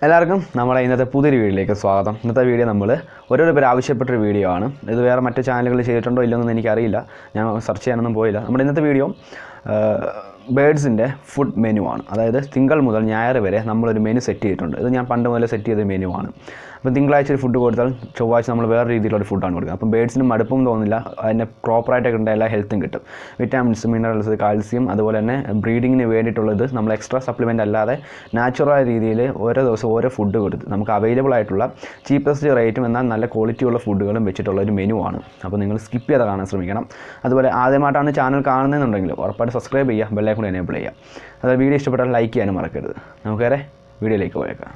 എല്ലാവർക്കും നമ്മുടെ ഇന്നത്തെ പുതിയൊരു വീഡിയോയിലേക്ക് സ്വാഗതം ഇന്നത്തെ വീഡിയോ നമ്മൾ ഓരോരോ പേര് ആവശ്യപ്പെട്ടൊരു വീഡിയോ ആണ് ഇത് വേറെ മറ്റ് ചാനലുകളിൽ ചെയ്തിട്ടുണ്ടോ ഇല്ലെന്നൊന്നും എനിക്കറിയില്ല ഞാൻ സെർച്ച് ചെയ്യാനൊന്നും പോയില്ല നമ്മുടെ ഇന്നത്തെ വീഡിയോ ബേഡ്സിൻ്റെ ഫുഡ് മെനു ആണ് അതായത് തിങ്കൾ മുതൽ ഞായർ വരെ നമ്മളൊരു മെനു സെറ്റ് ചെയ്തിട്ടുണ്ട് ഇത് ഞാൻ പണ്ട് മുതൽ സെറ്റ് ചെയ്ത മെനു ആണ് അപ്പോൾ തിങ്കളാഴ്ച ഒരു ഫുഡ് കൊടുത്താൽ ചൊവ്വാഴ്ച നമ്മൾ വേറെ രീതിയിലുള്ള ഫുഡാണ് കൊടുക്കുക അപ്പം ബേഡ്സിന് മടുപ്പും തോന്നില്ല അതിൻ്റെ പ്രോപ്പറായിട്ടൊക്കെ ഉണ്ട് എല്ലാ ഹെൽത്തും കിട്ടും വിറ്റാമിൻസ് മിനറൽസ് കാൽസ്യം അതുപോലെ തന്നെ ബ്രീഡിങ്ങിന് വേണ്ടിയിട്ടുള്ളത് നമ്മൾ എക്സ്ട്രാ സപ്ലിമെൻ്റ് അല്ലാതെ നാച്ചുറൽ രീതിയിൽ ഓരോ ദിവസം ഓരോ ഫുഡ് കൊടുത്ത് നമുക്ക് അവൈലബിൾ ആയിട്ടുള്ള ചീപ്പസ്റ്റ് റേറ്റും എന്നാൽ നല്ല ക്വാളിറ്റിയുള്ള ഫുഡുകളും വെച്ചിട്ടുള്ള ഒരു മെനു ആണ് അപ്പോൾ നിങ്ങൾ സ്കിപ്പ് ചെയ്ത് കാണാൻ ശ്രമിക്കണം അതുപോലെ ആദ്യമായിട്ടാണ് ചാനൽ കാണുന്നതെന്നുണ്ടെങ്കിൽ ഉറപ്പായിട്ട് സബ്സ്ക്രൈബ് ചെയ്യുക ബെല്ലൈക്കൺ എനേബിൾ ചെയ്യുക അതുപോലെ വീഡിയോ ഇഷ്ടപ്പെട്ടാൽ ലൈക്ക് ചെയ്യാനും മറക്കരുത് നമുക്ക് വേറെ വീഡിയോയിലേക്ക് പോയേക്കാം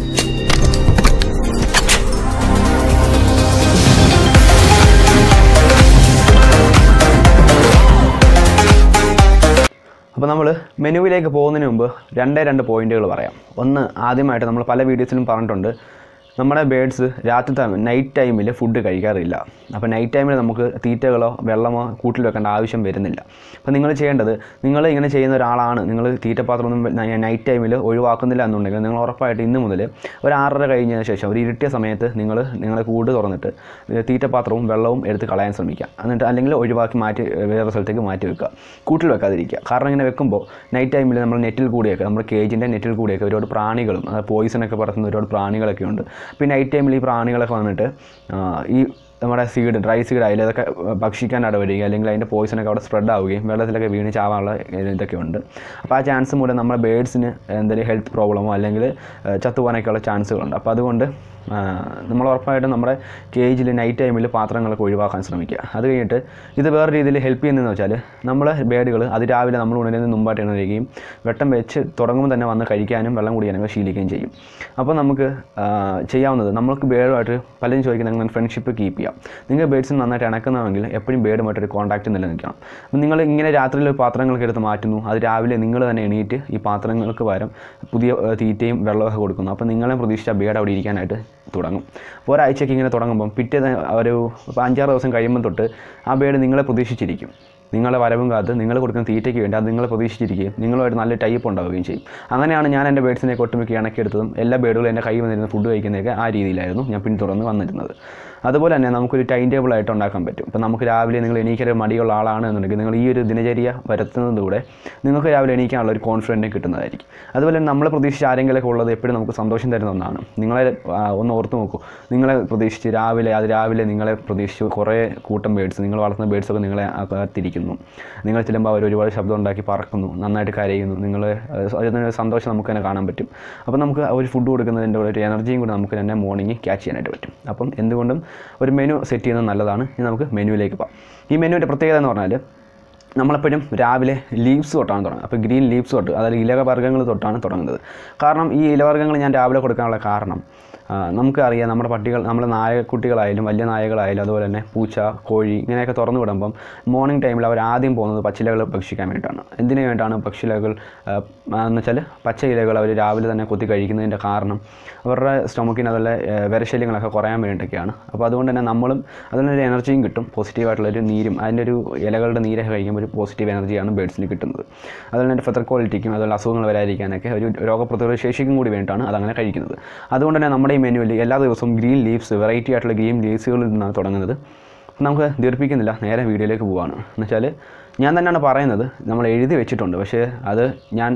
അപ്പോൾ നമ്മൾ മെനുവിലേക്ക് പോകുന്നതിന് മുമ്പ് രണ്ടേ രണ്ട് പോയിന്റുകൾ പറയാം ഒന്ന് ആദ്യമായിട്ട് നമ്മൾ പല വീഡിയോസിലും പറഞ്ഞിട്ടുണ്ട് നമ്മുടെ ബേഡ്സ് രാത്രി ടൈം നൈറ്റ് ടൈമിൽ ഫുഡ് കഴിക്കാറില്ല അപ്പോൾ നൈറ്റ് ടൈമിൽ നമുക്ക് തീറ്റകളോ വെള്ളമോ കൂട്ടിൽ വെക്കേണ്ട ആവശ്യം വരുന്നില്ല അപ്പോൾ നിങ്ങൾ ചെയ്യേണ്ടത് നിങ്ങൾ ഇങ്ങനെ ചെയ്യുന്ന ഒരാളാണ് നിങ്ങൾ തീറ്റപാത്രമൊന്നും നൈറ്റ് ടൈമിൽ ഒഴിവാക്കുന്നില്ല എന്നുണ്ടെങ്കിൽ നിങ്ങൾ ഉറപ്പായിട്ട് ഇന്ന് മുതൽ ഒരു ആറര കഴിഞ്ഞതിന് ശേഷം ഒരു ഇരുട്ടിയ സമയത്ത് നിങ്ങൾ നിങ്ങളെ കൂട് തുറന്നിട്ട് തീറ്റപാത്രവും വെള്ളവും എടുത്ത് കളയാൻ ശ്രമിക്കുക എന്നിട്ട് അല്ലെങ്കിൽ ഒഴിവാക്കി മാറ്റി വേറെ സ്ഥലത്തേക്ക് മാറ്റി വെക്കുക കൂട്ടിൽ വെക്കാതിരിക്കുക കാരണം ഇങ്ങനെ വെക്കുമ്പോൾ നൈറ്റ് ടൈമിൽ നമ്മൾ നെറ്റിൽ കൂടിയൊക്കെ നമ്മുടെ കേജിൻ്റെ നെറ്റിൽ കൂടിയൊക്കെ ഒരുപാട് പ്രാണികളും അതായത് പോയിസണൊക്കെ പടർത്തുന്ന ഒരുപാട് പ്രാണികളൊക്കെ ഉണ്ട് അപ്പോൾ ഈ നൈറ്റ് ടൈമിൽ ഈ പ്രാണികളൊക്കെ വന്നിട്ട് ആ, ഈ നമ്മുടെ സീഡ് ഡ്രൈ സീഡ് ആയാലും അതൊക്കെ ഭക്ഷിക്കാൻ ഇടവരികയും അല്ലെങ്കിൽ അതിൻ്റെ പോയിസണൊക്കെ അവിടെ സ്പ്രെഡ് ആവുകയും വെള്ളത്തിലൊക്കെ വീണ് ചാവാനുള്ള ഇതൊക്കെ ഉണ്ട് അപ്പോൾ ആ ചാൻസ് മൂലം നമ്മുടെ ബേഡ്സിന് എന്തെങ്കിലും ഹെൽത്ത് പ്രോബ്ലമോ അല്ലെങ്കിൽ ചത്തുപോകാനൊക്കെയുള്ള ചാൻസുകളുണ്ട് അപ്പോൾ അതുകൊണ്ട് ആ, നമ്മൾ ഉറപ്പായിട്ടും നമ്മുടെ കേജിൽ നൈറ്റ് ടൈമിൽ പാത്രങ്ങളൊക്കെ ഒഴിവാക്കാൻ ശ്രമിക്കുക അത് കഴിഞ്ഞിട്ട് ഇത് വേറെ രീതിയിൽ ഹെൽപ്പ് ചെയ്യുന്നതെന്ന് വെച്ചാൽ നമ്മളെ ബേഡുകൾ അതിരാവിലെ നമ്മൾ ഉണരുന്നതിന് മുമ്പായിട്ട് എണീക്കുകയും വെട്ടം വെച്ച് തുടങ്ങുമ്പോൾ തന്നെ വന്ന് കഴിക്കാനും വെള്ളം കുടിക്കാനൊക്കെ ശീലിക്കുകയും ചെയ്യും അപ്പോൾ നമുക്ക് ആ, ചെയ്യാവുന്നത് നമ്മൾക്ക് ബേഡുമായിട്ട് പലരും ചോദിക്കുന്നത് അങ്ങനെ ഫ്രണ്ട്ഷിപ്പ് കീപ്പ് ചെയ്യാം നിങ്ങൾ ബേഡ്സിന് നന്നായിട്ട് ഇണക്കുന്നതെങ്കിൽ എപ്പോഴും ബേഡുമായിട്ടൊരു കോൺടാക്റ്റ് നിലനിൽക്കണം അപ്പം നിങ്ങൾ ഇങ്ങനെ രാത്രിയിൽ പാത്രങ്ങളൊക്കെ എടുത്ത് മാറ്റുന്നു അത് രാവിലെ നിങ്ങൾ തന്നെ എണീറ്റ് ഈ പാത്രങ്ങൾക്ക് പകരം പുതിയ ആ, തീറ്റയും വെള്ളമൊക്കെ കൊടുക്കുന്നു അപ്പോൾ നിങ്ങളെ പ്രതീക്ഷിച്ച ബേഡ് അവിടെ ഇരിക്കാനായിട്ട് തുടങ്ങും അപ്പോൾ ഒരാഴ്ചയ്ക്ക് ഇങ്ങനെ തുടങ്ങുമ്പോൾ പിറ്റേ ദ- ഒരു ഇപ്പോൾ അഞ്ചാറ് ദിവസം കഴിയുമ്പോൾ തൊട്ട് ആ ബേഡ് നിങ്ങളെ പ്രതീക്ഷിച്ചിരിക്കും നിങ്ങളെ വരവും കാത്ത് നിങ്ങൾ കൊടുക്കുന്ന തീറ്റയ്ക്ക് വേണ്ടി അത് നിങ്ങളെ പ്രതീക്ഷിച്ചിരിക്കുകയും നിങ്ങളുമായിട്ട് നല്ല ടൈപ്പ് ഉണ്ടാവുകയും ചെയ്യും അങ്ങനെയാണ് ഞാൻ എൻ്റെ ബേഡ്സിനെ ഒട്ടുമിക്ക ഇണക്കിയെടുത്തതും എല്ലാ ബേഡുകളും എൻ്റെ കൈ വന്നിരുന്ന ഫുഡ് കഴിക്കുന്നതൊക്കെ ആ രീതിയിലായിരുന്നു ഞാൻ പിന്തുടർന്ന് വന്നിരുന്നത് അതുപോലെ തന്നെ നമുക്കൊരു ടൈം ടേബിൾ ആയിട്ട് ഉണ്ടാക്കാൻ പറ്റും ഇപ്പോൾ നമുക്ക് രാവിലെ നിങ്ങൾ എണീക്കാൻ മടിയുള്ള ആളാണ് എന്നുണ്ടെങ്കിൽ നിങ്ങൾ ഈ ഒരു ദിനചര്യ വരുത്തുന്നതിലൂടെ നിങ്ങൾക്ക് രാവിലെ എണീക്കാനുള്ള ഒരു കോൺഫിഡൻറ്റ് കിട്ടുന്നതായിരിക്കും അതുപോലെ തന്നെ നമ്മളെ പ്രതീക്ഷിച്ച് ആരെങ്കിലുമൊക്കെ ഉള്ളത് എപ്പോഴും നമുക്ക് സന്തോഷം തരുന്ന ഒന്നാണ് നിങ്ങളെ ആ, ഒന്ന് ഓർത്ത് നോക്കൂ നിങ്ങളെ പ്രതീക്ഷിച്ച് രാവിലെ അത് രാവിലെ നിങ്ങളെ പ്രതീക്ഷിച്ച് കുറേ കൂട്ടം ബേഡ്സ് നിങ്ങൾ വളർത്തുന്ന ബേഡ്സൊക്കെ നിങ്ങളെ കാത്തിരിക്കുന്നു നിങ്ങൾ ചെല്ലുമ്പോൾ അവർ ഒരുപാട് ശബ്ദം ഉണ്ടാക്കി പറക്കുന്നു നന്നായിട്ട് കരയുന്നു നിങ്ങൾ അതിന് സന്തോഷം നമുക്ക് തന്നെ കാണാൻ പറ്റും അപ്പോൾ നമുക്ക് ആ ഒരു ഫുഡ് കൊടുക്കുന്നതിൻ്റെ കൂടെ ഒരു എനർജിയും കൂടി നമുക്ക് തന്നെ മോർണിംഗ് ക്യാച്ച് ചെയ്യാനായിട്ട് പറ്റും അപ്പം എന്തുകൊണ്ടും ഒരു മെനു സെറ്റ് ചെയ്യുന്നത് നല്ലതാണ് ഇനി നമുക്ക് മെനുവിലേക്ക് പോകാം ഈ മെനുവിൻ്റെ പ്രത്യേകത എന്ന് പറഞ്ഞാൽ നമ്മളെപ്പോഴും രാവിലെ ലീവ്സ് തൊട്ടാണ് തുടങ്ങുന്നത് അപ്പോൾ ഗ്രീൻ ലീവ്സ് തൊട്ട് അതായത് ഇലവർഗ്ഗങ്ങൾ തൊട്ടാണ് തുടങ്ങുന്നത് കാരണം ഈ ഇലവർഗ്ഗങ്ങൾ ഞാൻ രാവിലെ കൊടുക്കാനുള്ള കാരണം ആ, നമുക്കറിയാം നമ്മുടെ പട്ടികൾ നമ്മുടെ നായക്കുട്ടികളായാലും വലിയ നായകളായാലും അതുപോലെ തന്നെ പൂച്ച കോഴി ഇങ്ങനെയൊക്കെ തുറന്നു വിടുമ്പം മോർണിംഗ് ടൈമിൽ അവർ ആദ്യം പോകുന്നത് പച്ചിലകൾ ഭക്ഷിക്കാൻ വേണ്ടിയിട്ടാണ് എന്തിനു വേണ്ടിയിട്ടാണ് പച്ചിലകൾ ആ, എന്ന് വെച്ചാൽ പച്ച ഇലകൾ അവർ രാവിലെ തന്നെ കൊത്തി കഴിക്കുന്നതിൻ്റെ കാരണം അവരുടെ സ്റ്റൊമക്കിന് അതുപോലെ ആ, വിരശല്യങ്ങളൊക്കെ കുറയാൻ വേണ്ടിയിട്ടൊക്കെയാണ് അപ്പോൾ അതുകൊണ്ട് തന്നെ നമ്മളും അതിനൊരു എനർജിയും കിട്ടും പോസിറ്റീവായിട്ടുള്ളൊരു നീരും അതിൻ്റെ ഒരു ഇലകളുടെ നീരൊക്കെ കഴിക്കുമ്പോൾ ഒരു പോസിറ്റീവ് എനർജിയാണ് ബേഡ്സിന് കിട്ടുന്നത് അതുപോലെ തന്നെ ഫെതർ ക്വാളിറ്റിക്കും അതുപോലെ അസുഖങ്ങൾ വരാതിരിക്കാനൊക്കെ ഒരു രോഗപ്രതിരോധ ശേഷിക്കും കൂടി വേണ്ടിയിട്ടാണ് അതങ്ങനെ കഴിക്കുന്നത് അതുകൊണ്ട് തന്നെ നമ്മുടെ ഈ മെനുവിൽ എല്ലാ ദിവസവും ഗ്രീൻ ലീവ്സ് വെറൈറ്റി ആയിട്ടുള്ള ഗ്രീൻ ലീവ്സുകളിൽ നിന്നാണ് തുടങ്ങുന്നത് നമുക്ക് ദീർഘിപ്പിക്കുന്നില്ല നേരെ വീഡിയോയിലേക്ക് പോവാണ് എന്ന് വെച്ചാൽ ഞാൻ തന്നെയാണ് പറയുന്നത് നമ്മൾ എഴുതി വെച്ചിട്ടുണ്ട് പക്ഷേ അത് ഞാൻ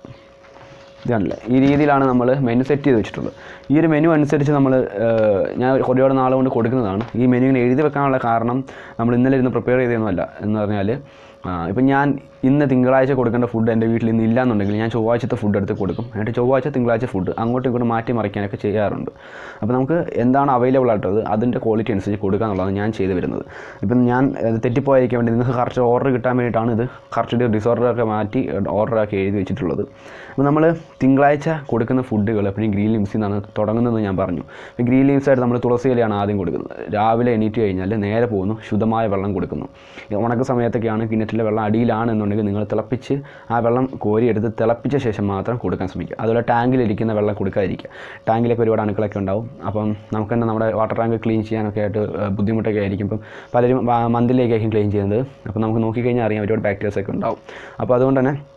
ഇതാണല്ലേ ഈ രീതിയിലാണ് നമ്മൾ മെനു സെറ്റ് ചെയ്ത് വെച്ചിട്ടുള്ളത് ഈ ഒരു മെനു അനുസരിച്ച് നമ്മൾ ഞാൻ ഒരുപാട് നാൾ കൊണ്ട് കൊടുക്കുന്നതാണ് ഈ മെനു ഇങ്ങനെ എഴുതി വെക്കാനുള്ള കാരണം നമ്മൾ ഇന്നലെ ഇരുന്ന് പ്രിപ്പയർ ചെയ്തതൊന്നുമല്ല എന്ന് പറഞ്ഞാൽ ഇപ്പം ഞാൻ ഇന്ന് തിങ്കളാഴ്ച കൊടുക്കേണ്ട ഫുഡ് എൻ്റെ വീട്ടിൽ ഇന്ന് ഇല്ല എന്നുണ്ടെങ്കിൽ ഞാൻ ചൊവ്വാഴ്ചത്തെ ഫുഡ് എടുത്ത് കൊടുക്കും എന്നിട്ട് ചൊവ്വാഴ്ച തിങ്കളാഴ്ച ഫുഡ് അങ്ങോട്ടും ഇങ്ങോട്ടും മാറ്റി മറിക്കാനൊക്കെ ചെയ്യാറുണ്ട് അപ്പോൾ നമുക്ക് എന്താണ് അവൈലബിൾ ആയിട്ടുള്ളത് അതിൻ്റെ ക്വാളിറ്റി അനുസരിച്ച് കൊടുക്കുക എന്നുള്ളതാണ് ഞാൻ ചെയ്തു വരുന്നത് ഇപ്പം ഞാൻ അത് തെറ്റിപ്പോയിരിക്കാൻ വേണ്ടി നിങ്ങൾക്ക് കറക്റ്റ് ഓർഡർ കിട്ടാൻ വേണ്ടിയിട്ടാണ് ഇത് കറക്റ്റ് ഡിസോർഡറൊക്കെ മാറ്റി ഓർഡറാക്കി എഴുതി വെച്ചിട്ടുള്ളത് അപ്പോൾ നമ്മൾ തിങ്കളാഴ്ച കൊടുക്കുന്ന ഫുഡുകൾ എപ്പോഴും ഗ്രീൻ ലീവ്സിൽ നിന്നാണ് തുടങ്ങുന്നത് ഞാൻ പറഞ്ഞു ഇപ്പോൾ ഗ്രീൻ ലീവ്സ് ആയിട്ട് നമ്മൾ തുളസി ഇലയാണ് ആദ്യം കൊടുക്കുന്നത് രാവിലെ എണീറ്റ് കഴിഞ്ഞാൽ നേരെ പോകുന്നു ശുദ്ധമായ വെള്ളം കൊടുക്കുന്നു ഈ ഉണക്ക സമയത്തൊക്കെയാണ് കിണറ്റിലെ വെള്ളം അടിയിലാണ് എന്നുണ്ടെങ്കിൽ നിങ്ങൾ തിളപ്പിച്ച് ആ വെള്ളം കോരിയെടുത്ത് തിളപ്പിച്ച ശേഷം മാത്രം കൊടുക്കാൻ ശ്രമിക്കുക അതുപോലെ ടാങ്കിലിരിക്കുന്ന വെള്ളം കൊടുക്കാതിരിക്കുക ടാങ്കിലൊക്കെ ഒരുപാട് അണുക്കളൊക്കെ ഉണ്ടാവും അപ്പം നമുക്ക് തന്നെ നമ്മുടെ വാട്ടർ ടാങ്ക് ക്ലീൻ ചെയ്യാനൊക്കെ ആയിട്ട് ഏഹ്, ബുദ്ധിമുട്ടൊക്കെ ആയിരിക്കും ഇപ്പം പലരും മന്തിലേക്കായിരിക്കും ക്ലീൻ ചെയ്യുന്നത് അപ്പോൾ നമുക്ക് നോക്കിക്കഴിഞ്ഞാൽ അറിയാം ഒരുപാട് ബാക്ടീരിയസ് ഒക്കെ ഉണ്ടാവും അപ്പോൾ അതുകൊണ്ട് തന്നെ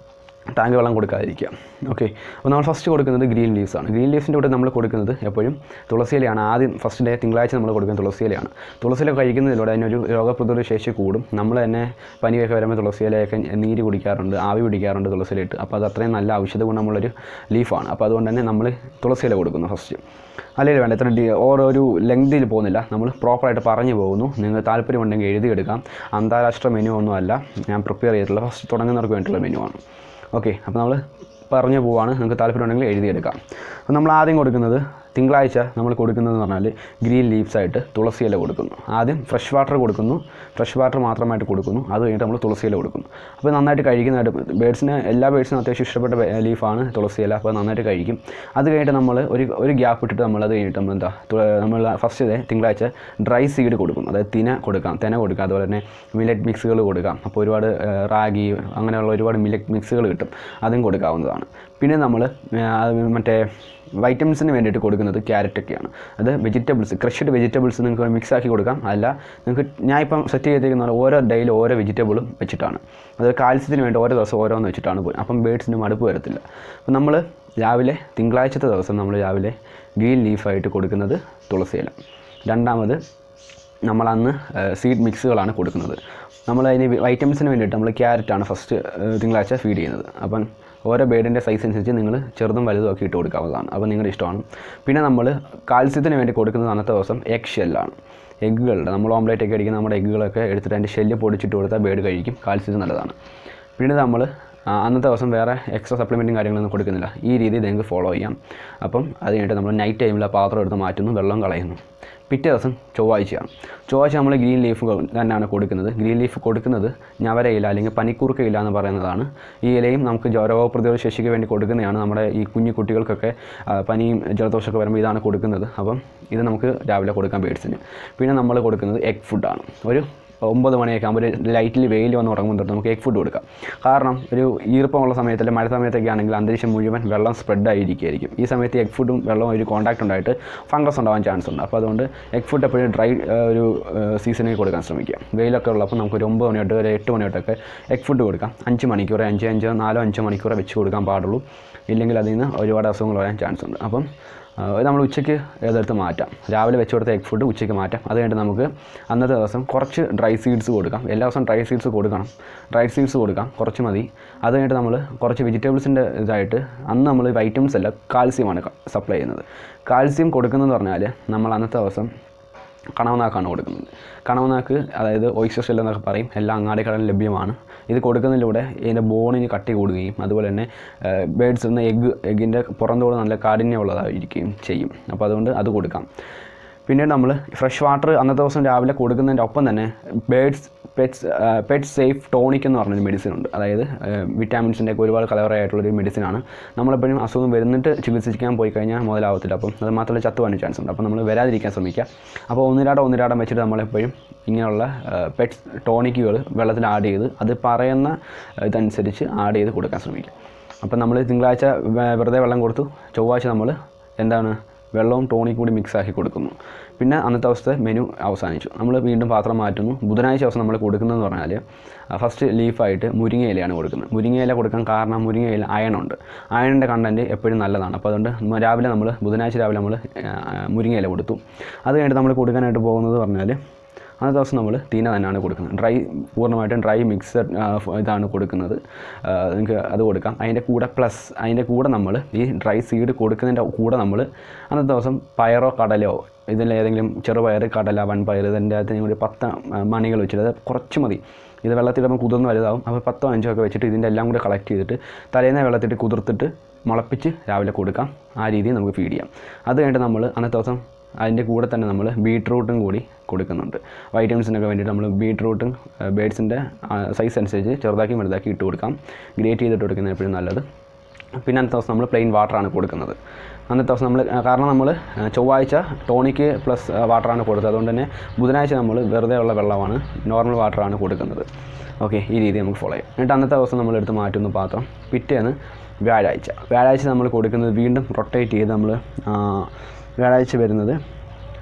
ടാങ്ക് വെള്ളം കൊടുക്കാതിരിക്കുക ഓക്കെ അപ്പോൾ നമ്മൾ ഫസ്റ്റ് കൊടുക്കുന്നത് ഗ്രീൻ ലീവ്സ് ആണ് ഗ്രീൻ ലീവ്സിൻ്റെ കൂടെ നമ്മൾ കൊടുക്കുന്നത് എപ്പോഴും തുളസിയിലയാണ് ആദ്യം ഫസ്റ്റ് ഡേ തിങ്കളാഴ്ച നമ്മൾ കൊടുക്കുന്നത് തുളസിയിലയാണ് തുളസിയില കഴിക്കുന്നതിലൂടെ അതിനൊരു രോഗപ്രതിരോധ ശേഷി കൂടും നമ്മൾ തന്നെ പനിയൊക്കെ വരുമ്പോൾ തുളസിയിലയൊക്കെ നീര് കുടിക്കാറുണ്ട് ആവി പിടിക്കാറുണ്ട് തുളസിയിലിട്ട് അപ്പോൾ അത് അത്രയും നല്ല ഔഷധ ഗുണമുള്ളൊരു ലീഫാണ് അപ്പോൾ അതുകൊണ്ട് തന്നെ നമ്മൾ തുളസിയില കൊടുക്കുന്നു ഫസ്റ്റ് അല്ലെങ്കിൽ വേണ്ട ഇത്ര ഡി ഓരോ ഒരു ലെങ്തിൽ പോകുന്നില്ല നമ്മൾ പ്രോപ്പറായിട്ട് പറഞ്ഞു പോകുന്നു നിങ്ങൾ താല്പര്യമുണ്ടെങ്കിൽ എഴുതിയെടുക്കാം അന്താരാഷ്ട്ര മെനു ഒന്നുമല്ല ഞാൻ പ്രിപ്പയർ ചെയ്തിട്ടുള്ള ഫസ്റ്റ് തുടങ്ങുന്നവർക്ക് വേണ്ടിയിട്ടുള്ള മെനു ആണ് ഓക്കെ അപ്പോൾ നമ്മൾ പറഞ്ഞു പോവാണ് നിങ്ങൾക്ക് താല്പര്യമുണ്ടെങ്കിൽ എഴുതിയെടുക്കാം അപ്പോൾ നമ്മൾ ആദ്യം കൊടുക്കുന്നത് തിങ്കളാഴ്ച നമ്മൾ കൊടുക്കുന്നതെന്ന് പറഞ്ഞാൽ ഗ്രീൻ ലീവ്സ് ആയിട്ട് തുളസിയില കൊടുക്കുന്നു ആദ്യം ഫ്രഷ് വാട്ടർ കൊടുക്കുന്നു ഫ്രഷ് വാട്ടർ മാത്രമായിട്ട് കൊടുക്കുന്നു അത് കഴിഞ്ഞിട്ട് നമ്മൾ തുളസിയില കൊടുക്കുന്നു അപ്പോൾ നന്നായിട്ട് കഴിക്കുന്നതായിട്ട് ബേഡ്സിന് എല്ലാ ബേഡ്സിനും അത്യാവശ്യം ഇഷ്ടപ്പെട്ട ലീഫാണ് തുളസിയില അപ്പോൾ നന്നായിട്ട് കഴിക്കും അത് കഴിഞ്ഞിട്ട് നമ്മൾ ഒരു ഒരു ഗ്യാപ്പ് ഇട്ടിട്ട് നമ്മൾ അത് കഴിഞ്ഞിട്ട് നമ്മൾ എന്താ തു- നമ്മൾ ഫസ്റ്റ് ഡേ തിങ്കളാഴ്ച ഡ്രൈ സീഡ് കൊടുക്കും അതായത് തിന കൊടുക്കാം തെന കൊടുക്കാം അതുപോലെ തന്നെ മില്ലറ്റ് മിക്സുകൾ കൊടുക്കാം അപ്പോൾ ഒരുപാട് ഏഹ്, റാഗി അങ്ങനെയുള്ള ഒരുപാട് മില്ലറ്റ് മിക്സുകൾ കിട്ടും അതും കൊടുക്കാവുന്നതാണ് പിന്നെ നമ്മൾ മറ്റേ വൈറ്റമിൻസിന് വേണ്ടിയിട്ട് കൊടുക്കുന്നത് ക്യാരറ്റൊക്കെയാണ് അത് വെജിറ്റബിൾസ് ക്രഷ്ഡ് വെജിറ്റബിൾസ് നിങ്ങൾക്ക് മിക്സ് ആക്കി കൊടുക്കാം അല്ല നിങ്ങൾക്ക് ഞാൻ ഇപ്പം സെറ്റ് ചെയ്തിരിക്കുന്ന പോലെ ഓരോ ഡേയിൽ ഓരോ വെജിറ്റബിളും വെച്ചിട്ടാണ് അത് കാൽസ്യത്തിന് വേണ്ടി ഓരോ ദിവസം ഓരോന്ന് വെച്ചിട്ടാണ് പോയി അപ്പം ബേഡ്സിന് മടുപ്പ് വരത്തില്ല അപ്പം നമ്മൾ രാവിലെ തിങ്കളാഴ്ചത്തെ ദിവസം നമ്മൾ രാവിലെ ഗ്രീൻ ലീഫായിട്ട് കൊടുക്കുന്നത് തുളസിയില രണ്ടാമത് നമ്മളന്ന് സീഡ് മിക്സുകളാണ് കൊടുക്കുന്നത് നമ്മൾ അതിന് വൈറ്റമിൻസിന് വേണ്ടിയിട്ട് നമ്മൾ ക്യാരറ്റാണ് ഫസ്റ്റ് തിങ്കളാഴ്ച ഫീഡ് ചെയ്യുന്നത് അപ്പം ഓരോ ബേഡിൻ്റെ സൈസ് അനുസരിച്ച് നിങ്ങൾ ചെറുതും വലുതും ഒക്കെ ഇട്ട് കൊടുക്കാവുന്നതാണ് അപ്പോൾ നിങ്ങളുടെ ഇഷ്ടമാണ് പിന്നെ നമ്മൾ കാൽസ്യത്തിന് വേണ്ടി കൊടുക്കുന്നത് അന്നത്തെ ദിവസം എഗ് ഷെല്ലാണ് എഗ്ഗുകളുടെ നമ്മൾ ഓംലേറ്റ് ഒക്കെ അടിക്കുന്ന നമ്മുടെ എഗ്ഗുകളൊക്കെ എടുത്തിട്ട് അതിൻ്റെ ഷെല്ല് പൊടിച്ചിട്ട് കൊടുത്താൽ ബേഡ് കഴിക്കും കാൽസ്യത്തിന് നല്ലതാണ് പിന്നെ നമ്മൾ ആ, അന്നത്തെ ദിവസം വേറെ എക്സ്ട്രാ സപ്ലിമെൻറ്റും കാര്യങ്ങളൊന്നും കൊടുക്കുന്നില്ല ഈ രീതി നിങ്ങൾക്ക് ഫോളോ ചെയ്യാം അപ്പം അത് കഴിഞ്ഞിട്ട് നമ്മൾ നൈറ്റ് ടൈമിൽ ആ പാത്രം എടുത്ത് മാറ്റുന്നു വെള്ളം കളയുന്നു പിറ്റേ ദിവസം ചൊവ്വാഴ്ചയാണ് ചൊവ്വാഴ്ച നമ്മൾ ഗ്രീൻ ലീഫ് തന്നെയാണ് കൊടുക്കുന്നത് ഗ്രീൻ ലീഫ് കൊടുക്കുന്നത് ഞവരയില അല്ലെങ്കിൽ പനിക്കൂർക്ക ഇല എന്ന് പറയുന്നതാണ് ഈ ഇലയും നമുക്ക് ജോ- രോഗപ്രതിരോധ ശേഷിക്ക് വേണ്ടി കൊടുക്കുന്നതാണ് നമ്മുടെ ഈ കുഞ്ഞു കുട്ടികൾക്കൊക്കെ ആ, പനിയും ജലദോഷമൊക്കെ വരുമ്പോൾ ഇതാണ് കൊടുക്കുന്നത് അപ്പം ഇത് നമുക്ക് രാവിലെ കൊടുക്കാം ബേഡ്സിന് പിന്നെ നമ്മൾ കൊടുക്കുന്നത് എഗ് ഫുഡാണ് ഒരു ഒമ്പത് മണിയൊക്കെ ആകുമ്പോൾ ഒരു ലൈറ്റിൽ വെയിൽ വന്ന് ഉറങ്ങുമ്പോൾ തൊട്ട് നമുക്ക് എഗ് ഫുഡ് കൊടുക്കാം കാരണം ഒരു ഈർപ്പമുള്ള സമയത്തല്ല മഴ സമയത്തൊക്കെ ആണെങ്കിൽ അന്തരീക്ഷം മുഴുവൻ വെള്ളം സ്പ്രെഡ് ആയിരിക്കുമായിരിക്കും ഈ സമയത്ത് എഗ് ഫുഡും വെള്ളവും ഒരു കോൺടാക്ട് ഉണ്ടായിട്ട് ഫംഗസ് ഉണ്ടാവാൻ ചാൻസ് ഉണ്ട് അപ്പോൾ അതുകൊണ്ട് എഗ് ഫുഡ് എപ്പോഴും ഡ്രൈ ഒരു സീസണിൽ കൊടുക്കാൻ ശ്രമിക്കുക വെയിലൊക്കെ ഉള്ളപ്പോൾ നമുക്ക് ഒരു ഒമ്പത് മണി തൊട്ട് ഒരു എട്ട് മണി തൊട്ടൊക്കെ എഗ് ഫുഡ് കൊടുക്കാം അഞ്ച് മണിക്കൂർ അഞ്ച് അഞ്ചോ നാലോ അഞ്ചോ മണിക്കൂർ വെച്ച് കൊടുക്കാൻ പാടുള്ളൂ ഇല്ലെങ്കിൽ അതിൽ നിന്ന് ഒരുപാട് അസുഖങ്ങൾ വരാൻ ചാൻസ് ഉണ്ട് അപ്പം ആ, നമ്മൾ ഉച്ചയ്ക്ക് ഏതെടുത്ത് മാറ്റാം രാവിലെ വെച്ച് കൊടുത്ത എഗ് ഫുഡ് ഉച്ചയ്ക്ക് മാറ്റാം അത് കഴിഞ്ഞിട്ട് നമുക്ക് അന്നത്തെ ദിവസം കുറച്ച് ഡ്രൈ സീഡ്സ് കൊടുക്കാം എല്ലാ ദിവസവും ഡ്രൈ സീഡ്സ് കൊടുക്കണം ഡ്രൈ സീഡ്സ് കൊടുക്കാം കുറച്ച് മതി അത് കഴിഞ്ഞിട്ട് നമ്മൾ കുറച്ച് വെജിറ്റബിൾസിൻ്റെ ഇതായിട്ട് അന്ന് നമ്മൾ വൈറ്റമിൻസ് അല്ല കാൽസ്യമാണ് സപ്ലൈ ചെയ്യുന്നത് കാൽസ്യം കൊടുക്കുന്നതെന്ന് പറഞ്ഞാൽ നമ്മൾ അന്നത്തെ ദിവസം കണവനാക്കാണ് കൊടുക്കുന്നത് കണവനാക്ക് അതായത് ഓയിസ്റ്റർ ഷെൽ എന്നൊക്കെ പറയും എല്ലാ അങ്ങാടിക്കടലിലും ലഭ്യമാണ് ഇത് കൊടുക്കുന്നതിലൂടെ ഇതിൻ്റെ ബോണിന് കട്ടി കൂടുകയും അതുപോലെ തന്നെ ബേഡ്സ് എന്ന എഗ്ഗ് എഗ്ഗിൻ്റെ പുറന്തോട് നല്ല കാഠിന്യമുള്ളതായിരിക്കുകയും ചെയ്യും അപ്പോൾ അതുകൊണ്ട് അത് കൊടുക്കാം പിന്നീട് നമ്മൾ ഫ്രഷ് വാട്ടർ അന്നത്തെ ദിവസം രാവിലെ കൊടുക്കുന്നതിൻ്റെ ഒപ്പം തന്നെ birds pets pet safe tonic എന്ന് പറഞ്ഞൊരു മെഡിസിൻ ഉണ്ട് അതായത് വിറ്റാമിൻസിൻ്റെ ഒക്കെ ഒരുപാട് കലവറയായിട്ടുള്ളൊരു മെഡിസിനാണ് നമ്മളെപ്പോഴും അസുഖം വരുന്നിട്ട് ചികിത്സിക്കാൻ പോയി കഴിഞ്ഞാൽ മുതലാവത്തില്ല അപ്പം അത് മാത്രമല്ല ചത്തു പോകാൻ ചാൻസ് ഉണ്ട് അപ്പോൾ നമ്മൾ വരാതിരിക്കാൻ ശ്രമിക്കുക അപ്പോൾ ഒന്നിരാടം ഒന്നിരാടം വെച്ചിട്ട് നമ്മളെപ്പോഴും ഇങ്ങനെയുള്ള പെറ്റ്സ് ടോണിക്കുകൾ വെള്ളത്തിൽ ആഡ് ചെയ്ത് അത് പറയുന്ന ഇതനുസരിച്ച് ആഡ് ചെയ്ത് കൊടുക്കാൻ ശ്രമിക്കുക അപ്പം നമ്മൾ തിങ്കളാഴ്ച വെ- വെറുതെ വെള്ളം കൊടുത്തു ചൊവ്വാഴ്ച നമ്മൾ എന്താണ് വെള്ളവും ടോണിക് കൂടി മിക്സ് ആക്കി കൊടുക്കുന്നു പിന്നെ അന്നത്തെ ദിവസത്തെ മെനു അവസാനിച്ചു നമ്മൾ വീണ്ടും പാത്രം മാറ്റുന്നു ബുധനാഴ്ച ദിവസം നമ്മൾ കൊടുക്കുന്നതെന്ന് പറഞ്ഞാൽ ഫസ്റ്റ് ലീഫായിട്ട് മുരിങ്ങയിലയാണ് കൊടുക്കുന്നത് മുരിങ്ങയില കൊടുക്കാൻ കാരണം മുരിങ്ങയില അയണുണ്ട് അയണിൻ്റെ കണ്ടൻറ്റ് എപ്പോഴും നല്ലതാണ് അപ്പോൾ അതുകൊണ്ട് മ- രാവിലെ നമ്മൾ ബുധനാഴ്ച രാവിലെ നമ്മൾ മുരിങ്ങയില കൊടുത്തു അത് കഴിഞ്ഞിട്ട് നമ്മൾ കൊടുക്കാനായിട്ട് പോകുന്നത് പറഞ്ഞാൽ അന്നത്തെ ദിവസം നമ്മൾ തീന തന്നെയാണ് കൊടുക്കുന്നത് ഡ്രൈ പൂർണ്ണമായിട്ടും ഡ്രൈ മിക്സഡ് ഇതാണ് കൊടുക്കുന്നത് ആ, നിങ്ങൾക്ക് അത് കൊടുക്കാം അതിൻ്റെ കൂടെ പ്ലസ് അതിൻ്റെ കൂടെ നമ്മൾ ഈ ഡ്രൈ സീഡ് കൊടുക്കുന്നതിൻ്റെ കൂടെ നമ്മൾ അന്നത്തെ ദിവസം പയറോ കടലോ ഇതിൽ ഏതെങ്കിലും ചെറുപയർ കടല വൻപയർ ഇതിൻ്റെ അകത്ത് ഒരു പത്ത് ആ, മണികൾ വെച്ചിട്ട് അത് കുറച്ച് മതി ഇത് വെള്ളത്തിലിടുമ്പോൾ കുതിർന്ന് വലുതാവും അപ്പോൾ പത്തോ അഞ്ചോ ഒക്കെ വെച്ചിട്ട് ഇതിൻ്റെ എല്ലാം കൂടെ കളക്ട് ചെയ്തിട്ട് തലേന്ന് വെള്ളത്തിട്ട് കുതിർത്തിട്ട് മുളപ്പിച്ച് രാവിലെ കൊടുക്കാം ആ രീതിയിൽ നമുക്ക് ഫീഡ് ചെയ്യാം അത് കഴിഞ്ഞിട്ട് നമ്മൾ അന്നത്തെ ദിവസം അതിൻ്റെ കൂടെ തന്നെ നമ്മൾ ബീട്രൂട്ടും കൂടി കൊടുക്കുന്നുണ്ട് വൈറ്റമിൻസിനൊക്കെ വേണ്ടിയിട്ട് നമ്മൾ ബീട്രൂട്ടും ബേഡ്സിൻ്റെ സൈസ് അനുസരിച്ച് ചെറുതാക്കി വലുതാക്കി ഇട്ട് കൊടുക്കാം ഗ്രേറ്റ് ചെയ്തിട്ട് കൊടുക്കുന്നത് എപ്പോഴും നല്ലത് പിന്നെ അന്നത്തെ ദിവസം നമ്മൾ പ്ലെയിൻ വാട്ടറാണ് കൊടുക്കുന്നത് അന്നത്തെ ദിവസം നമ്മൾ കാരണം നമ്മൾ ചൊവ്വാഴ്ച ടോണിക്ക് പ്ലസ് വാട്ടറാണ് കൊടുത്തത് അതുകൊണ്ട് തന്നെ ബുധനാഴ്ച നമ്മൾ വെറുതെ ഉള്ള വെള്ളമാണ് നോർമൽ വാട്ടറാണ് കൊടുക്കുന്നത് ഓക്കെ ഈ രീതി നമുക്ക് ഫോളോ ചെയ്യാം എന്നിട്ട് അന്നത്തെ ദിവസം നമ്മൾ എടുത്ത് മാറ്റുന്നു പാത്രം പിറ്റേന്ന് വ്യാഴാഴ്ച വ്യാഴാഴ്ച നമ്മൾ കൊടുക്കുന്നത് വീണ്ടും റൊട്ടേറ്റ് ചെയ്ത് നമ്മൾ വ്യാഴാഴ്ച വരുന്നത്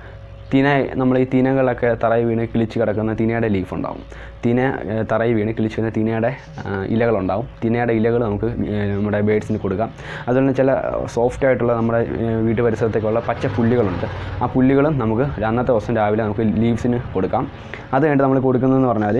തീന നമ്മൾ ഈ തീനകളൊക്കെ തറയിൽ വീണ് കിളിച്ച് കിടക്കുന്ന തീനയുടെ ലീഫ് ഉണ്ടാവും തീന ഏഹ്, തറയിൽ വീണ് കിളിച്ച് വരുന്ന തീനയുടെ ആ, ഇലകളുണ്ടാവും തീനയുടെ ഇലകൾ നമുക്ക് ഏഹ്, നമ്മുടെ ബേഡ്സിന് കൊടുക്കാം അതുപോലെ തന്നെ ചില സോഫ്റ്റ് ആയിട്ടുള്ള നമ്മുടെ ഏഹ്, വീട്ടു പരിസരത്തേക്കുള്ള പച്ച പുല്ലുകളുണ്ട് ആ പുല്ലുകളും നമുക്ക് അന്നത്തെ ദിവസം രാവിലെ നമുക്ക് ലീവ്സിന് കൊടുക്കാം അത് കഴിഞ്ഞിട്ട് നമ്മൾ കൊടുക്കുന്നതെന്ന് പറഞ്ഞാൽ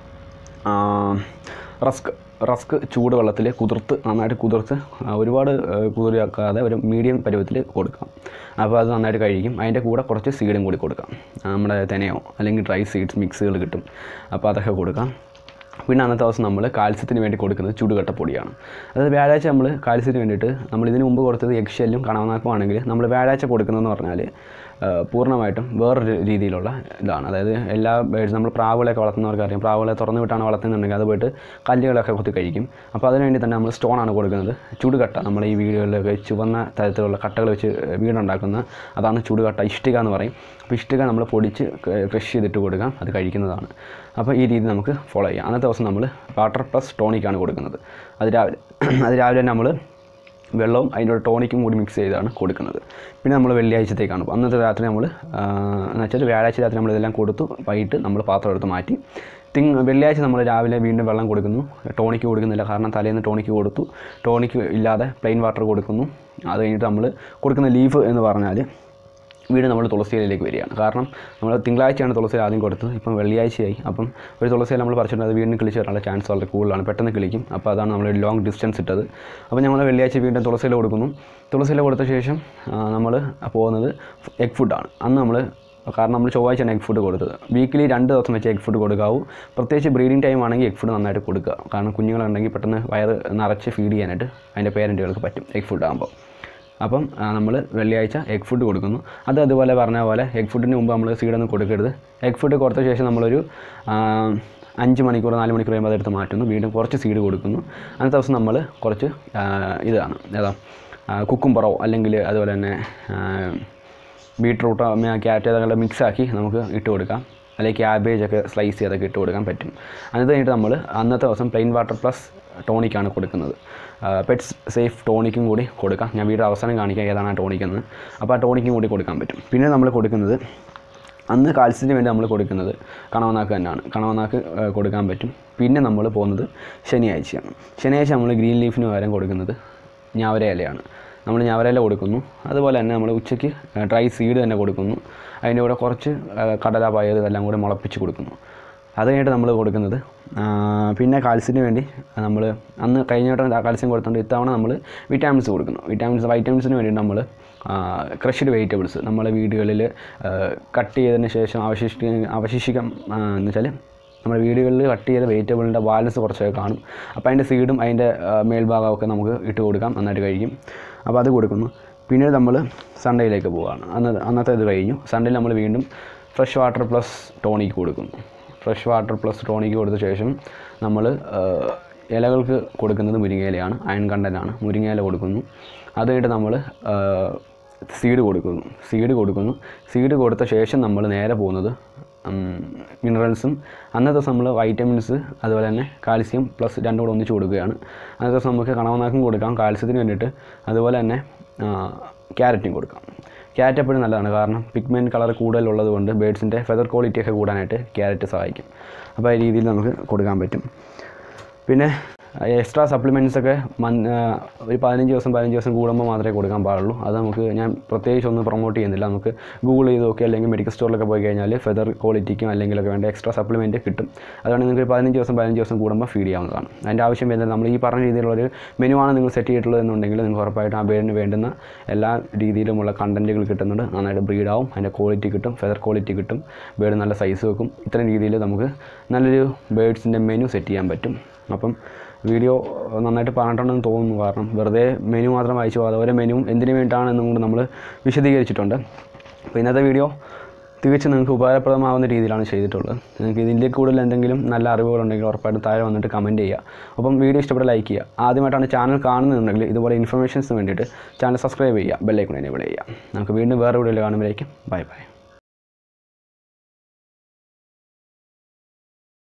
റസ്ക് റസ്ക് ചൂടുവെള്ളത്തിൽ കുതിർത്ത് നന്നായിട്ട് കുതിർത്ത് ആ, ഒരുപാട് കുതിരാക്കാതെ ഒരു മീഡിയം പരുവത്തിൽ കൊടുക്കാം അപ്പോൾ അത് നന്നായിട്ട് കഴിക്കും അതിൻ്റെ കൂടെ കുറച്ച് സീഡും കൂടി കൊടുക്കാം ആ, നമ്മുടെ തെനയോ അല്ലെങ്കിൽ ഡ്രൈ സീഡ്സ് മിക്സുകൾ കിട്ടും അപ്പോൾ അതൊക്കെ കൊടുക്കാം പിന്നെ അന്നത്തെ ദിവസം നമ്മൾ കാൽസ്യത്തിന് വേണ്ടി കൊടുക്കുന്നത് ചുടുകട്ടപ്പൊടിയാണ് അതായത് വ്യാഴാഴ്ച നമ്മൾ കാൽസ്യത്തിന് വേണ്ടിയിട്ട് നമ്മൾ ഇതിന് മുമ്പ് കൊടുത്തത് എഗ്ഷെല്ലും കണവനാക്കുമാണെങ്കിൽ നമ്മൾ വ്യാഴാഴ്ച കൊടുക്കുന്നതെന്ന് പറഞ്ഞാൽ ആ, പൂർണ്ണമായിട്ടും വേറൊരു രീതിയിലുള്ള ഇതാണ് അതായത് എല്ലാ ബേഡ്സ് നമ്മൾ പ്രാവുകളെയൊക്കെ വളർത്തുന്നവർക്ക് അറിയാം പ്രാവുകളെ തുറന്നു വിട്ടാണ് വളർത്തുന്നുണ്ടെങ്കിൽ അത് പോയിട്ട് കല്ലുകളൊക്കെ കുത്തി കഴിക്കും അപ്പോൾ അതിന് വേണ്ടി തന്നെ നമ്മൾ സ്റ്റോണാണ് കൊടുക്കുന്നത് ചുടുകട്ട നമ്മൾ ഈ വീടുകളിലൊക്കെ ചുവന്ന തരത്തിലുള്ള കട്ടകൾ വെച്ച് വീടുണ്ടാക്കുന്ന അതാണ് ചുടുകട്ട ഇഷ്ടിക എന്ന് പറയും അപ്പോൾ ഇഷ്ടിക നമ്മൾ പൊടിച്ച് ക്രഷ് ചെയ്തിട്ട് കൊടുക്കാം അത് കഴിക്കുന്നതാണ് അപ്പോൾ ഈ രീതി നമുക്ക് ഫോളോ ചെയ്യാം അന്നത്തെ ദിവസം നമ്മൾ വാട്ടർ പ്ലസ് ടോണിക്കാണ് കൊടുക്കുന്നത് അത് രാവിലെ അത് രാവിലെ തന്നെ നമ്മൾ വെള്ളവും അതിൻ്റെ കൂടെ ടോണിക്കും കൂടി മിക്സ് ചെയ്താണ് കൊടുക്കുന്നത് പിന്നെ നമ്മൾ വെള്ളിയാഴ്ചത്തേക്കാണ് പോകും. അന്നത്തെ രാത്രി നമ്മൾ എന്ന് വെച്ചാൽ വ്യാഴാഴ്ച രാത്രി നമ്മൾ ഇതെല്ലാം കൊടുത്തു വൈകിട്ട് നമ്മൾ പാത്രം എടുത്ത് മാറ്റി തിങ് വെള്ളിയാഴ്ച നമ്മൾ രാവിലെ വീണ്ടും വെള്ളം കൊടുക്കുന്നു ടോണിക്ക് കൊടുക്കുന്നില്ല കാരണം തലേന്ന് ടോണിക്ക് കൊടുത്തു ടോണിക്ക് ഇല്ലാതെ പ്ലെയിൻ വാട്ടർ കൊടുക്കുന്നു അത് കഴിഞ്ഞിട്ട് നമ്മൾ കൊടുക്കുന്ന ലീഫ് എന്ന് പറഞ്ഞാൽ വീട് നമ്മൾ തുളസിയിലേക്ക് വരികയാണ് കാരണം നമ്മൾ തിങ്കളാഴ്ചയാണ് തുളസി ആദ്യം കൊടുത്തത് ഇപ്പം വെള്ളിയാഴ്ചയായി അപ്പം ഒരു തുളസിയിൽ നമ്മൾ പറിച്ചിട്ട് അത് വീണ്ടും കിളിച്ച് വരാനുള്ള ചാൻസ് വളരെ കൂടുതലാണ് പെട്ടെന്ന് കിളിക്കും അപ്പോൾ അതാണ് നമ്മൾ ലോങ് ഡിസ്റ്റൻസ് ഇട്ടത് അപ്പോൾ ഞങ്ങൾ വെള്ളിയാഴ്ച വീണ്ടും തുളസിയിൽ കൊടുക്കുന്നു തുളസിയിൽ കൊടുത്ത ശേഷം നമ്മൾ പോകുന്നത് എഗ് ഫുഡാണ് അന്ന് നമ്മൾ കാരണം നമ്മൾ ചൊവ്വാഴ്ചയാണ് എഗ് ഫുഡ് കൊടുത്തത് വീക്കിലി രണ്ട് ദിവസം വെച്ച് എഗ് ഫുഡ് കൊടുക്കാവൂ പ്രത്യേകിച്ച് ബ്രീഡിംഗ് ടൈം ആണെങ്കിൽ എഗ് ഫുഡ് നന്നായിട്ട് കൊടുക്കുക കാരണം കുഞ്ഞുങ്ങളുണ്ടെങ്കിൽ പെട്ടെന്ന് വയറ് നിറച്ച് ഫീഡ് ചെയ്യാനായിട്ട് അതിൻ്റെ പേരൻറ്റുകൾക്ക് പറ്റും എഗ് ഫുഡ് ആകുമ്പോൾ അപ്പം നമ്മൾ വെള്ളിയാഴ്ച എഗ് ഫുഡ് കൊടുക്കുന്നു അത് അതുപോലെ പറഞ്ഞ പോലെ എഗ് ഫുഡിന് മുമ്പ് നമ്മൾ സീഡൊന്നും കൊടുക്കരുത് എഗ് ഫുഡ് കൊടുത്ത ശേഷം നമ്മളൊരു ആ, അഞ്ച് മണിക്കൂർ നാല് മണിക്കൂർ കഴിയുമ്പോൾ അതെടുത്ത് മാറ്റുന്നു വീണ്ടും കുറച്ച് സീഡ് കൊടുക്കുന്നു അന്നത്തെ ദിവസം നമ്മൾ കുറച്ച് ആ, ഇതാണ് ഏതാ കുക്കുംപറോ അല്ലെങ്കിൽ അതുപോലെ തന്നെ ബീട്രൂട്ടോ ക്യാരറ്റ് അതൊക്കെ മിക്സാക്കി നമുക്ക് ഇട്ട് കൊടുക്കാം അല്ലെങ്കിൽ ക്യാബേജ് ഒക്കെ സ്ലൈസ് ചെയ്തൊക്കെ ഇട്ട് കൊടുക്കാൻ പറ്റും അത് കഴിഞ്ഞിട്ട് നമ്മൾ അന്നത്തെ ദിവസം പ്ലെയിൻ വാട്ടർ പ്ലസ് ടോണിക്കാണ് കൊടുക്കുന്നത് പെറ്റ്സ് സേഫ് ടോണിക്കും കൂടി കൊടുക്കാം ഞാൻ വീഡിയോ അവസാനം കാണിക്കാം ഏതാണ് ആ ടോണിക് എന്ന് അപ്പോൾ ആ ടോണിക്കും കൂടി കൊടുക്കാൻ പറ്റും പിന്നെ നമ്മൾ കൊടുക്കുന്നത് അന്ന് കാൽസ്യത്തിന് വേണ്ടി നമ്മൾ കൊടുക്കുന്നത് കണവനാക്ക് തന്നെയാണ് കണവനാക്ക് ഏഹ്, കൊടുക്കാൻ പറ്റും പിന്നെ നമ്മൾ പോകുന്നത് ശനിയാഴ്ചയാണ് ശനിയാഴ്ച നമ്മൾ ഗ്രീൻ ലീഫിന് പകരം കൊടുക്കുന്നത് ഞാവര ഇലയാണ് നമ്മൾ ഞാവരയില കൊടുക്കുന്നു അതുപോലെ തന്നെ നമ്മൾ ഉച്ചയ്ക്ക് ഡ്രൈ സീഡ് തന്നെ കൊടുക്കുന്നു അതിൻ്റെ കൂടെ കുറച്ച് ആ, കടല പയർ ഇതെല്ലാം കൂടി മുളപ്പിച്ച് കൊടുക്കുന്നു അത് കഴിഞ്ഞിട്ട് നമ്മൾ കൊടുക്കുന്നത് ആ, പിന്നെ കാൽസ്യത്തിന് വേണ്ടി നമ്മൾ അന്ന് കഴിഞ്ഞ വട്ടം കാൽസ്യം കൊടുത്തുകൊണ്ട് ഇത്തവണ നമ്മൾ വിറ്റാമിൻസ് കൊടുക്കുന്നു വിറ്റാമിൻസ് വൈറ്റമിൻസിന് വേണ്ടി നമ്മൾ ക്രഷ്ഡ് വെജിറ്റബിൾസ് നമ്മളെ വീടുകളിൽ കട്ട് ചെയ്തതിന് ശേഷം അവശിഷ്ട അവശേഷിക്കാം ആ, എന്ന് വെച്ചാൽ നമ്മുടെ വീടുകളിൽ കട്ട് ചെയ്ത വെജിറ്റബിളിൻ്റെ ബാലൻസ് കുറച്ചൊക്കെ കാണും അപ്പോൾ അതിൻ്റെ സീഡും അതിൻ്റെ ആ, മേൽഭാഗമൊക്കെ നമുക്ക് ഇട്ട് കൊടുക്കാം നന്നായിട്ട് കഴിക്കും അപ്പോൾ അത് കൊടുക്കുന്നു പിന്നീട് നമ്മൾ സൺഡേയിലേക്ക് പോവുകയാണ് അന്ന് അന്നത്തെ ഇത് കഴിഞ്ഞു സൺഡേയിൽ നമ്മൾ വീണ്ടും ഫ്രഷ് വാട്ടർ പ്ലസ് ടോണിക്ക് കൊടുക്കുന്നു ഫ്രഷ് വാട്ടർ പ്ലസ് ടോണിക്ക് കൊടുത്ത ശേഷം നമ്മൾ ഇലകൾക്ക് കൊടുക്കുന്നത് മുരിങ്ങയിലയാണ് അയൺ കണ്ടൻ്റാണ് മുരിങ്ങയില കൊടുക്കുന്നു അത് കഴിഞ്ഞിട്ട് നമ്മൾ സീഡ് കൊടുക്കുന്നു സീഡ് കൊടുക്കുന്നു സീഡ് കൊടുത്ത ശേഷം നമ്മൾ നേരെ പോകുന്നത് മിനറൽസും അന്നത്തെ ദിവസം നമ്മൾ വൈറ്റമിൻസ് അതുപോലെ തന്നെ കാൽസ്യം പ്ലസ് രണ്ടും കൂടെ ഒന്നിച്ച് കൊടുക്കുകയാണ് അന്നത്തെ ദിവസം നമുക്ക് കണവനാക്കും കൊടുക്കാം കാൽസ്യത്തിന് വേണ്ടിയിട്ട് അതുപോലെ തന്നെ ക്യാരറ്റും കൊടുക്കാം ക്യാരറ്റ് എപ്പോഴും നല്ലതാണ് കാരണം പിഗ്മെൻറ്റ് കളർ കൂടുതലുള്ളത് കൊണ്ട് ബേഡ്സിൻ്റെ ഫെദർ ക്വാളിറ്റി ഒക്കെ കൂടാനായിട്ട് ക്യാരറ്റ് സഹായിക്കും അപ്പോൾ ഈ രീതിയിൽ നമുക്ക് കൊടുക്കാൻ പറ്റും പിന്നെ എക്സ്ട്രാ സപ്ലിമെൻറ്റ്സ് ഒക്കെ മൻ ആ, ഒരു പതിനഞ്ച് ദിവസം പതിനഞ്ച് ദിവസം കൂടുമ്പോൾ മാത്രമേ കൊടുക്കാൻ പാടുള്ളൂ അത് നമുക്ക് ഞാൻ പ്രത്യേകിച്ച് ഒന്നും പ്രൊമോട്ട് ചെയ്യുന്നില്ല നമുക്ക് ഗൂഗിൾ ചെയ്ത് നോക്കി അല്ലെങ്കിൽ മെഡിക്കൽ സ്റ്റോറിലൊക്കെ പോയി കഴിഞ്ഞാൽ ഫെദർ ക്വാളിറ്റിക്കും അല്ലെങ്കിലൊക്കെ വേണ്ട എക്സ്ട്രാ സപ്ലിമെൻറ്റ് കിട്ടും അതുകൊണ്ട് നിങ്ങൾക്ക് ഒരു പതിനഞ്ച് ദിവസം പതിനഞ്ച് ദിവസം കൂടുമ്പോൾ ഫീഡ് ചെയ്യാവുന്നതാണ് അതിൻ്റെ ആവശ്യം വരുന്നത് നമ്മൾ ഈ പറഞ്ഞ രീതിയിലുള്ളൊരു മെനുവാണ് നിങ്ങൾ സെറ്റ് ചെയ്തിട്ടുള്ളത് എന്നുണ്ടെങ്കിൽ നിങ്ങൾക്ക് ഉറപ്പായിട്ടും ആ ബേഡിന് വേണ്ടുന്ന എല്ലാ രീതിയിലുമുള്ള കണ്ടൻറ്റുകൾ കിട്ടുന്നുണ്ട് നന്നായിട്ട് ബ്രീഡാവും അതിൻ്റെ ക്വാളിറ്റി കിട്ടും ഫെദർ ക്വാളിറ്റി കിട്ടും ബേഡ് നല്ല സൈസ് വെക്കും ഇത്തരം രീതിയിൽ നമുക്ക് നല്ലൊരു ബേഡ്സിൻ്റെ മെനു സെറ്റ് ചെയ്യാൻ പറ്റും അപ്പം വീഡിയോ നന്നായിട്ട് പറഞ്ഞിട്ടുണ്ടെന്ന് തോന്നുന്നു കാരണം വെറുതെ മെനു മാത്രം വായിച്ചു പോകാതെ ഓരോ മെനുവും എന്തിനു വേണ്ടിയിട്ടാണെന്നും കൂടി നമ്മൾ വിശദീകരിച്ചിട്ടുണ്ട് അപ്പോൾ ഇന്നത്തെ വീഡിയോ തികച്ചും നിങ്ങൾക്ക് ഉപകാരപ്രദമാവുന്ന രീതിയിലാണ് ചെയ്തിട്ടുള്ളത് നിങ്ങൾക്ക് ഇതിൻ്റെ കൂടുതൽ എന്തെങ്കിലും നല്ല അറിവുകളുണ്ടെങ്കിൽ ഉറപ്പായിട്ടും താഴെ വന്നിട്ട് കമൻറ്റ് ചെയ്യുക അപ്പം വീഡിയോ ഇഷ്ടപ്പെട്ട ലൈക്ക് ചെയ്യുക ആദ്യമായിട്ടാണ് ചാനൽ കാണുന്നുണ്ടെങ്കിൽ ഇതുപോലെ ഇൻഫർമേഷൻസിന് വേണ്ടിയിട്ട് ചാനൽ സബ്സ്ക്രൈബ് ചെയ്യുക ബെല്ലൈക്കൺ എനേബിൾ ചെയ്യുക നമുക്ക് വീണ്ടും വേറെ വീഡിയോയിൽ കാണുമ്പോഴേക്കും ബൈ ബൈ